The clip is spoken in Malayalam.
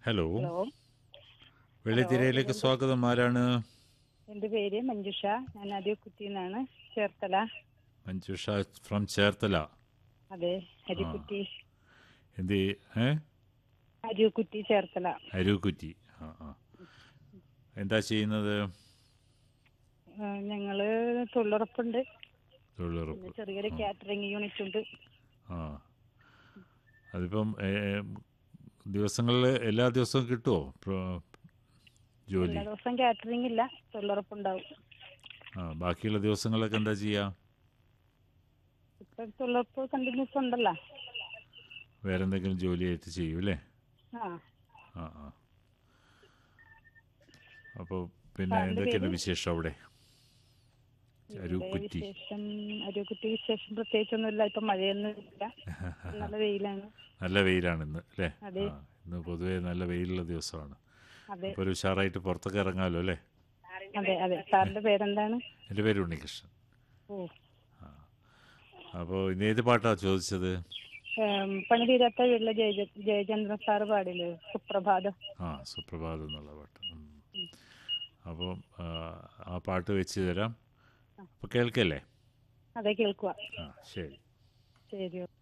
ഹലോ ഹലോ വെള്ളിത്തിരയിലേക്ക് സ്വാഗതം ആരാണ് എൻ്റെ പേര് മഞ്ജുഷ ഞാൻ അരിക്കുറ്റി നിന്നാണ് ചേർത്തല മഞ്ജുഷ ഫ്രം ചേർത്തല അതെ അരിക്കുറ്റി എന്ത് ഏ അരിക്കുറ്റി ചേർത്തല അരൂക്കുറ്റി ആ ആ എന്താ ചെയ്യുന്നത് ആ, ഞങ്ങള് തൊഴിലുറപ്പുണ്ട് തൊഴിലുറപ്പ് പിന്നെ ചെറിയൊരു കാറ്ററിംഗ് യൂണിറ്റ് ഉണ്ട് ആ അതിപ്പം ഏ, ദിവസങ്ങളിൽ എല്ലാ ദിവസവും കിട്ടുമോ പ്ര- ജോലി എല്ലാ ദിവസം കാറ്ററിംഗ് ഇല്ല തൊഴിലുറപ്പുണ്ടാവും ആ ബാക്കിയുള്ള ദിവസങ്ങളൊക്കെ എന്താ ചെയ്യുക ഇപ്പൊ തൊഴിലുറപ്പ് കണ്ടിന്യൂസ് ഉണ്ടല്ലോ വേറെ എന്തെങ്കിലും ജോലിയായിട്ട് ചെയ്യും അല്ലേ ആ ആ ആ അപ്പോൾ പിന്നെ സാറിൻ്റെ എന്തൊക്കെയാണ് പേര്? വിശേഷം അവിടെ ഇവിടെ അരൂക്കുറ്റി വിശേഷം അരിക്കുറ്റി വിശേഷം പ്രത്യേകിച്ചൊന്നുമില്ല ഇപ്പൊ മഴയൊന്നും ഇല്ല നല്ല വെയിലാണ് നല്ല വെയിലാണ് ഇന്ന് അല്ലേ അതെ. ആ ഇന്ന് പൊതുവേ നല്ല വെയിലുള്ള ദിവസമാണ് അതെ അപ്പോൾ ഒരു ഉഷാറായിട്ട് പുറത്തൊക്കെ ഇറങ്ങാമല്ലോ അല്ലേ അതെ അതെ സാറിന്റെ പേരെന്താണ് എൻ്റെ പേര് ഉണ്ണികൃഷ്ണൻ ഓ അപ്പോൾ ഇന്ന് ഏത് പാട്ടാണ് ചോദിച്ചത് ഏം, പണി തീരാത്ത വീട്ടിലെ ജയ ജയചന്ദ്രൻ സാറ് പാടില്ലേ സുപ്രഭാതം ആ സുപ്രഭാതം എന്നുള്ള പാട്ട് ഉം. അപ്പം ആ, ആ പാട്ട് വെച്ച് തരാം അപ്പോൾ കേൾക്കല്ലേ അതെ കേൾക്കുക ആ ശരി ശരി